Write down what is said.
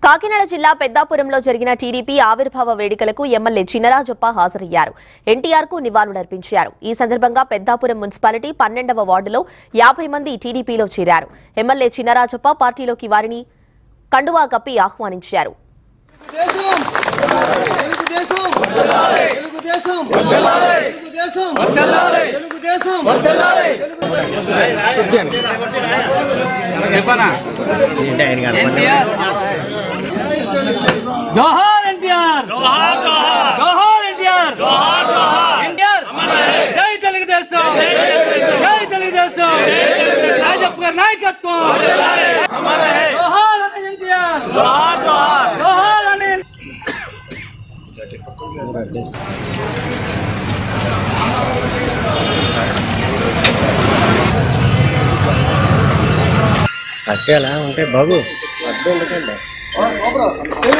కాకినాడ జిల్లా పెద్దాపురంలో జరిగిన టీడీపీ ఆవిర్భావ వేడుకలకు ఎమ్మెల్యే చినరాజప్ప హాజరయ్యారు ఎన్టీఆర్ కు నివాళులర్పించారు ఈ సందర్భంగా పెద్దాపురం మున్సిపాలిటీ పన్నెండవ వార్డులో యాభై మంది టీడీపీలో చేరారు ఎమ్మెల్యే చినరాజప్ప పార్టీలోకి వారిని కండువా కప్పి ఆహ్వానించారు తెలుగుదేశం తెలుగుదేశం తెలుగుదేశం తెలుగుదేశం తెలుగుదేశం జోహార్ ఎన్టీఆర్ జోహార్ జోహార్ జోహార్ ఎన్టీఆర్ జోహార్ జోహార్ ఎన్టీఆర్ జై తెలుగుదేశం జై తెలుగుదేశం రాజప్ప గారి నాయకత్వం జోహార్ అనే ఎన్టీఆర్ జోహార్ జోహార్ జోహార్ అనే అట్టే అలా ఉంటే బాబు అర్థం ఎందుకండి